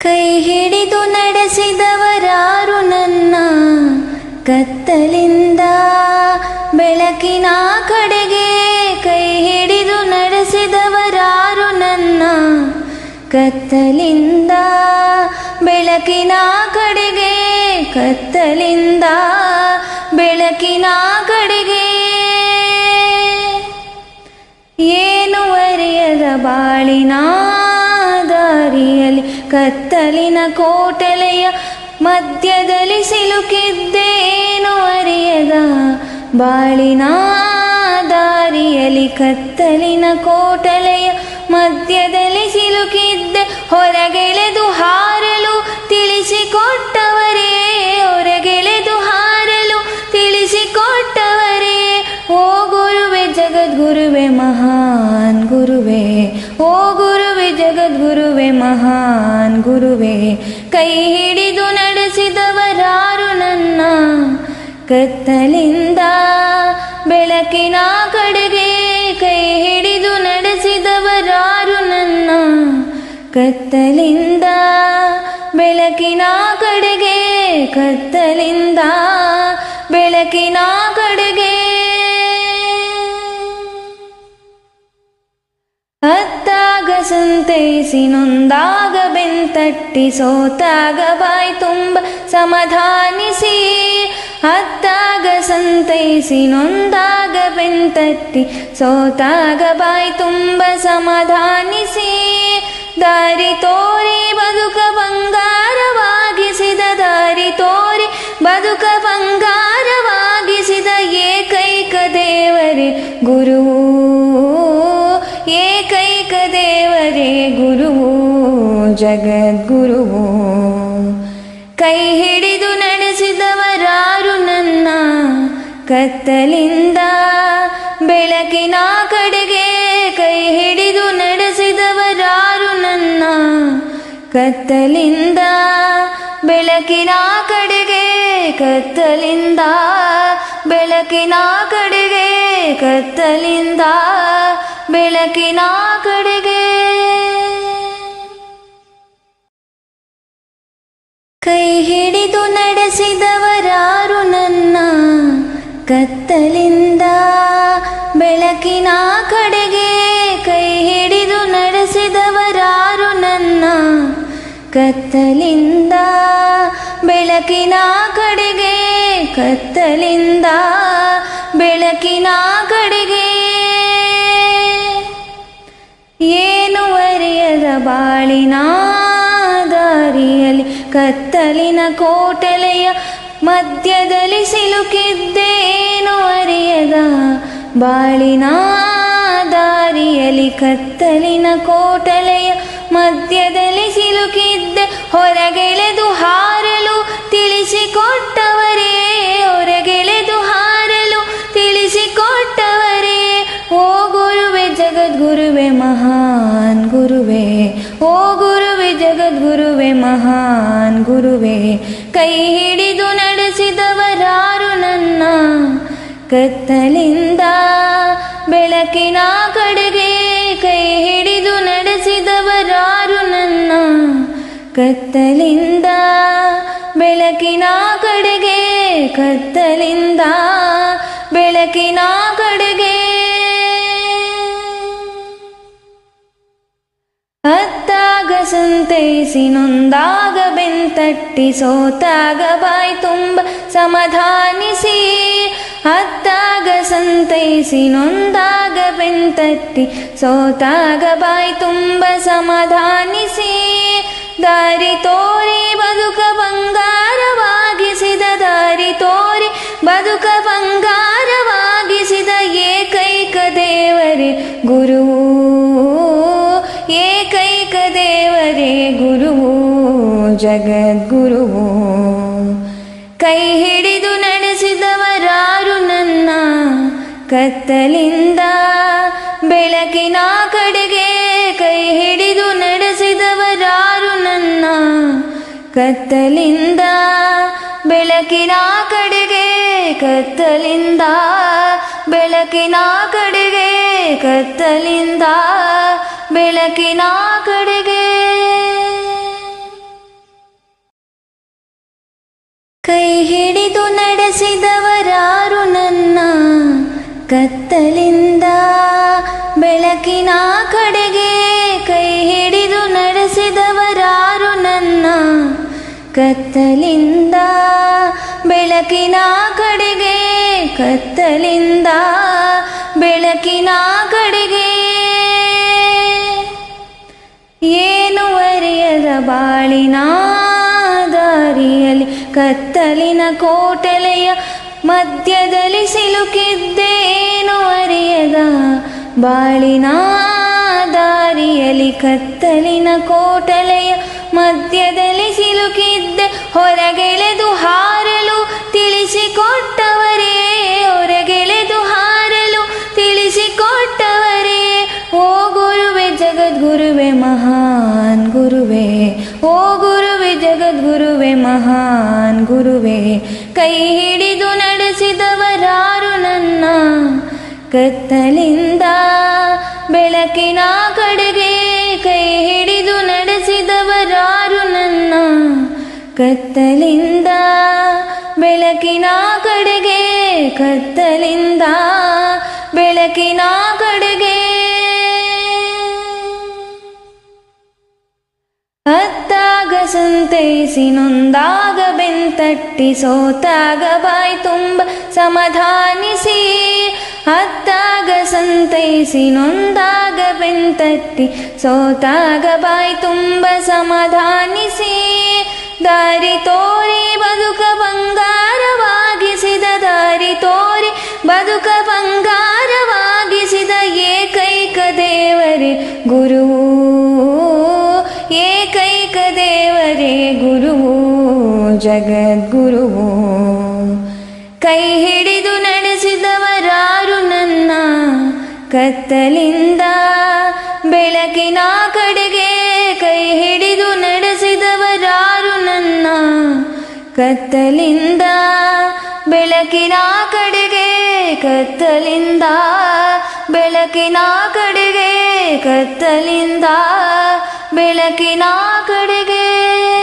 ಕೈ ಹಿಡಿದು ನಡೆಸಿದವರಾರು ನನ್ನ ಕತ್ತಲಿಂದ ಬೆಳಕಿನ ಕಡೆಗೆ ಕೈ ಹಿಡಿದು ನಡೆಸಿದವರಾರು ನನ್ನ ಕತ್ತಲಿಂದ ಬೆಳಕಿನ ಕಡೆಗೆ ಕತ್ತಲಿಂದ ಬೆಳಕಿನ ಕಡೆಗೆ ಏನು ಅರಿಯದ ಬಾಳಿನ ದಾರಿಯಲ್ಲಿ ಕತ್ತಲಿನ ಕೋಟಲೆಯ ಮಧ್ಯದಲ್ಲಿ ಸಿಲುಕಿದ್ದೇನು ಅರಿಯದ ಬಾಳಿನ ದಾರಿಯಲ್ಲಿ ಕತ್ತಲಿನ ಕೋಟಲೆಯ ಮಧ್ಯದಲ್ಲಿ ಸಿಲುಕಿದ್ದೆ ಹೊರಗೆಳೆದು ಹಾರಲು ತಿಳಿಸಿಕೊಟ್ಟವರೇ ಹೊರಗೆಳೆದು ಹಾರಲು ತಿಳಿಸಿಕೊಟ್ಟವರೇ ಓ ಗುರುವೆ ಜಗದ್ಗುರುವೆ ಮಹಾನ್ ಗುರುವೆ ಓ ಗುರುವೆ ಜಗದ್ಗುರುವೆ ಮಹಾನ್ ಗುರುವೆ ಕೈ ಹಿಡಿದು ನಡೆಸಿದವರಾರು ನನ್ನ ಕತ್ತಲಿಂದ ಬೆಳಕಿನ ಕಡೆಗೆ ಕೈ ಹಿಡಿದು ನಡೆಸಿದವರಾರು ನನ್ನ ಕತ್ತಲಿಂದ ಬೆಳಕಿನ ಕಡೆಗೆ ಕತ್ತಲಿಂದ ಬೆಳಕಿನ ಕಡೆಗೆ ಹತ್ತಾಗ ಸಂತೈಸಿ ನೊಂದಾಗ ಬೆಂತಟ್ಟಿ ಸೋತಾಗ ಬಾಯಿ ತುಂಬ ಸಮಾಧಾನಿಸಿ ಹತ್ತಾಗ ಸಂತೈಸಿ ನೊಂದಾಗ ಬೆಂತಟ್ಟಿ ಸೋತಾಗ ಬಾಯಿ ತುಂಬ ಸಮಾಧಾನಿಸಿ ದಾರಿ ತೋರಿ ಬದುಕ ಬಂಗಾರವಾಗಿಸಿದ ದಾರಿ ತೋರಿ ಬದುಕ ಬಂಗಾರವಾಗಿಸಿದ ಏಕೈಕ ದೇವರೇ ಗುರುವು ಏಕೈಕ ದೇವರೇ ಗುರುವು ಜಗದ್ಗುರುವು ಕೈ ಹಿಡಿದು ನಡೆಸಿದವರಾರು ನನ್ನ ಕತ್ತಲಿಂದ ಬೆಳಕಿನ ಕಡೆಗೆ ಕೈ ಹಿಡಿದು ನಡೆಸಿದವರಾರು ನನ್ನ ಕತ್ತಲಿಂದ ಬೆಳಕಿನ ಕಡೆಗೆ ಕತ್ತಲಿಂದ ಬೆಳಕಿನ ಕಡೆಗೆ ಕತ್ತಲಿಂದ ಬೆಳಕಿನ ಕಡೆಗೆ ಕೈ ಹಿಡಿದು ನಡೆಸಿದವರಾರು ನನ್ನ ಕತ್ತಲಿಂದ ಬೆಳಕಿನ ಕಡೆಗೆ ಕೈ ಹಿಡಿದು ನಡೆಸಿದವರಾರು ನನ್ನ ಕತ್ತಲಿಂದ ಬೆಳಕಿನ ಕಡೆಗೆ ಕತ್ತಲಿಂದ ಬೆಳಕಿನ ಕಡೆಗೆ ಏನು ಅರಿಯದ ಬಾಳಿನ ದಾರಿಯಲ್ಲಿ ಕತ್ತಲಿನ ಕೋಟಲೆಯ ಮಧ್ಯದಲ್ಲಿ ಸಿಲುಕಿದ್ದೇನು ಅರಿಯದ ಬಾಳಿನ ದಾರಿಯಲ್ಲಿ ಕತ್ತಲಿನ ಕೋಟಲೆಯ ಮಧ್ಯದಲ್ಲಿ ಸಿಲುಕಿದ್ದೆ ಹೊರಗೆಳೆದು ಹಾರಲು ತಿಳಿಸಿಕೊಟ್ಟವರೇ ಹೊರಗೆಳೆದು ಹಾರಲು ತಿಳಿಸಿಕೊಟ್ಟವರೇ ಓ ಗುರುವೆ ಜಗದ್ಗುರುವೆ ಮಹಾನ್ ಗುರುವೆ ಓ ಗುರುವೆ ಜಗದ್ಗುರುವೆ ಮಹಾನ್ ಗುರುವೆ ಕೈ ಹಿಡಿದು ನಡೆಸಿದವರಾರು ನನ್ನ ಕತ್ತಲಿಂದ ಬೆಳಕಿನ ಕಡೆಗೆ ಕೈ ಹಿಡಿದು ನಡೆಸಿದವರಾರು ನನ್ನ ಕತ್ತಲಿಂದ ಬೆಳಕಿನ ಕಡೆಗೆ ಕತ್ತಲಿಂದ ಬೆಳಕಿನ ಕಡೆಗೆ ಹತ್ತಾಗ ಸಂತೈಸಿ ನೊಂದಾಗ ಬೆಂತಟ್ಟಿ ಸೋತಾಗ ಬಾಯಿ ತುಂಬ ಸಮಾಧಾನಿಸಿ ಹತ್ತಾಗ ಸಂತೈಸಿ ನೊಂದಾಗ ಬೆಂತಟ್ಟಿ ಸೋತಾಗ ಬಾಯಿ ತುಂಬ ಸಮಾಧಾನಿಸಿ ದಾರಿ ತೋರಿ ಬದುಕ ಬಂಗಾರವಾಗಿಸಿದ ದಾರಿ ತೋರಿ ಬದುಕ ಬಂಗಾರವಾಗಿಸಿದ ಏಕೈಕ ದೇವರೇ ಗುರುವು ಏಕೈಕ ದೇವರೇ ಗುರುವು ಜಗದ್ಗುರುವು ಕೈ ಹಿಡಿದು ನಡೆಸಿದವರಾರು ನನ್ನ ಕತ್ತಲಿಂದ ಬೆಳಕಿನ ಕಡೆಗೆ ಕೈ ಹಿಡಿದು ನಡೆಸಿದವರಾರು ನನ್ನ ಕತ್ತಲಿಂದ ಬೆಳಕಿನ ಕಡೆಗೆ ಕತ್ತಲಿಂದ ಬೆಳಕಿನ ಕಡೆಗೆ ಕತ್ತಲಿಂದ ಬೆಳಕಿನ ಕಡೆಗೆ ಕೈ ಹಿಡಿದು ನಡೆಸಿದವರಾರು ನನ್ನ ಕತ್ತಲಿಂದ ಬೆಳಕಿನ ಕಡೆಗೆ ಕೈ ಹಿಡಿದು ನಡೆಸಿದವರಾರು ನನ್ನ ಕತ್ತಲಿಂದ ಬೆಳಕಿನ ಕಡೆಗೆ ಕತ್ತಲಿಂದ ಬೆಳಕಿನ ಕಡೆಗೆ ಏನು ಅರಿಯದ ಬಾಳಿನ ದಾರಿಯಲ್ಲಿ ಕತ್ತಲಿನ ಕೋಟಲೆಯ ಮಧ್ಯದಲ್ಲಿ ಸಿಲುಕಿದ್ದೇನು ಅರಿಯದ ಬಾಳಿನ ದಾರಿಯಲ್ಲಿ ಕತ್ತಲಿನ ಕೋಟಲೆಯ ಮಧ್ಯದಲ್ಲಿ ಸಿಲುಕಿದ್ದೆ ಹೊರಗೆಳೆದು ಹಾರಲು ತಿಳಿಸಿಕೊಟ್ಟವರೇ ಹೊರಗೆಳೆದು ಹಾರಲು ತಿಳಿಸಿಕೊಟ್ಟವರೇ ಓ ಗುರುವೆ ಜಗದ್ಗುರುವೆ ಮಹಾನ್ ಗುರುವೆ ಓ ಗುರುವೆ ಜಗದ್ಗುರುವೆ ಮಹಾನ್ ಗುರುವೆ ಕೈ ಹಿಡಿದು ನಡೆಸಿದವರಾರು ನನ್ನ ಕತ್ತಲಿಂದ ಬೆಳಕಿನ ಕಡೆಗೆ ಕೈ ಹಿಡಿದು ನಡೆಸಿದವರಾರು ನನ್ನ ಕತ್ತಲಿಂದ ಬೆಳಕಿನ ಕಡೆಗೆ ಕತ್ತಲಿಂದ ಬೆಳಕಿನ ಕಡೆಗೆ ಅತ್ತಾಗ ಸಂತೈಸಿ ನೊಂದಾಗ ಬೆಂತಟ್ಟಿ ಸೋತಾಗ ಬಾಯಿ ತುಂಬ ಸಮಾಧಾನಿಸಿ ಅತ್ತಾಗ ಸಂತೈಸಿ ನೊಂದಾಗ ಬೆಂತಟ್ಟಿ ಸೋತಾಗ ಬಾಯಿ ತುಂಬ ಸಮಾಧಾನಿಸಿ ದಾರಿ ತೋರಿ ಬದುಕ ಬಂಗಾರವಾಗಿಸಿದ ದಾರಿ ತೋರಿ ಬದುಕ ಬಂಗಾರವಾಗಿಸಿದ ಏಕೈಕ ದೇವರೇ ಗುರುವು ಏಕೈಕ ದೇವರೇ ಗುರುವು ಜಗದ್ಗುರುವು ಕೈ ಹಿಡಿದು ನಡೆಸಿದವರಾರು ನನ್ನ ಕತ್ತಲಿಂದ ಬೆಳಕಿನ ಕಡೆಗೆ ಕೈ ಹಿಡಿದು ನಡೆಸಿದವರಾರು ನನ್ನ ಕತ್ತಲಿಂದ ಬೆಳಕಿನ ಕಡೆಗೆ ಕತ್ತಲಿಂದ ಬೆಳಕಿನ ಕಡೆಗೆ ಕತ್ತಲಿಂದ ಬೆಳಕಿನ ಕಡೆಗೆ